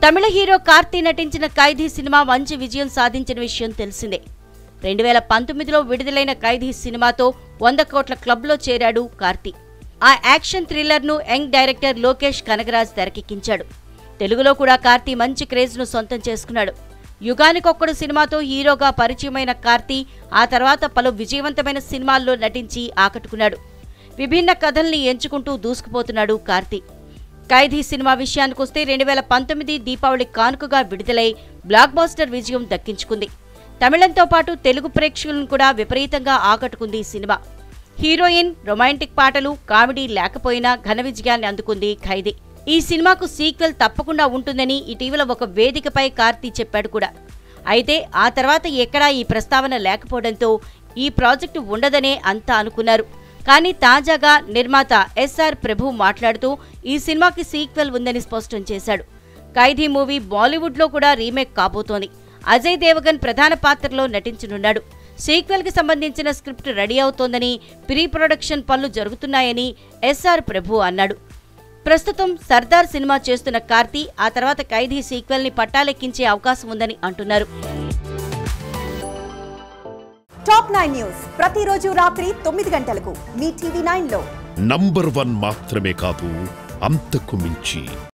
తమిళ hero Karthi నటించిన ఖైదీ cinema మంచి విజయం సాధించిన విషయం తెలిసిందే రెండు వేల పంతొమ్మిదిలో విడుదలైన ఖైదీ సినిమాతో వంద కోట్ల క్లబ్లో చేరాడు కార్తీ ఆ యాక్షన్ థ్రిల్లర్ను యంగ్ డైరెక్టర్ లోకేష్ కనగరాజ్ తెరకెక్కించాడు తెలుగులో కూడా కార్తీ మంచి క్రేజ్ను సొంతం చేసుకున్నాడు యుగానికొక్కడు సినిమాతో హీరోగా పరిచయమైన కార్తీ ఆ తర్వాత పలు విజయవంతమైన సినిమాల్లో నటించి ఆకట్టుకున్నాడు విభిన్న కథల్ని ఎంచుకుంటూ దూసుకుపోతున్నాడు కార్తీ ఖైదీ సినిమా విషయానికొస్తే రెండు వేల పంతొమ్మిది దీపావళి కానుకగా విడుదలై బ్లాక్ బాస్టర్ విజయం దక్కించుకుంది తమిళంతో పాటు తెలుగు ప్రేక్షకులను కూడా విపరీతంగా ఆకట్టుకుంది ఈ సినిమా హీరోయిన్ రొమాంటిక్ పాటలు కామెడీ లేకపోయినా ఘన విజయాన్ని అందుకుంది ఖైదీ ఈ సినిమాకు సీక్వెల్ తప్పకుండా ఉంటుందని ఇటీవల ఒక వేదికపై కార్తీ చెప్పాడు కూడా అయితే ఆ తర్వాత ఎక్కడా ఈ ప్రస్తావన లేకపోవడంతో ఈ ప్రాజెక్టు ఉండదనే అంతా అనుకున్నారు కానీ తాజాగా నిర్మాత ఎస్ఆర్ ప్రభు మాట్లాడుతూ ఈ సినిమాకి సీక్వెల్ ఉందని స్పష్టం చేశాడు ఖైదీ మూవీ బాలీవుడ్లో కూడా రీమేక్ కాబోతోంది అజయ్ దేవగన్ ప్రధాన పాత్రలో నటించనున్నాడు సీక్వెల్ కి సంబంధించిన స్క్రిప్ట్ రెడీ అవుతోందని ప్రీ ప్రొడక్షన్ పనులు జరుగుతున్నాయని ఎస్ఆర్ ప్రభు అన్నాడు ప్రస్తుతం సర్దార్ సినిమా చేస్తున్న కార్తీ ఆ తర్వాత ఖైదీ సీక్వెల్ ని పట్టాలెక్కించే అవకాశం ఉందని అంటున్నారు టాప్ నైన్ న్యూస్ ప్రతిరోజు రాత్రి తొమ్మిది గంటలకు మీ టీవీ నైన్ లో నంబర్ వన్ మాత్రమే కాదు అంతకు మించి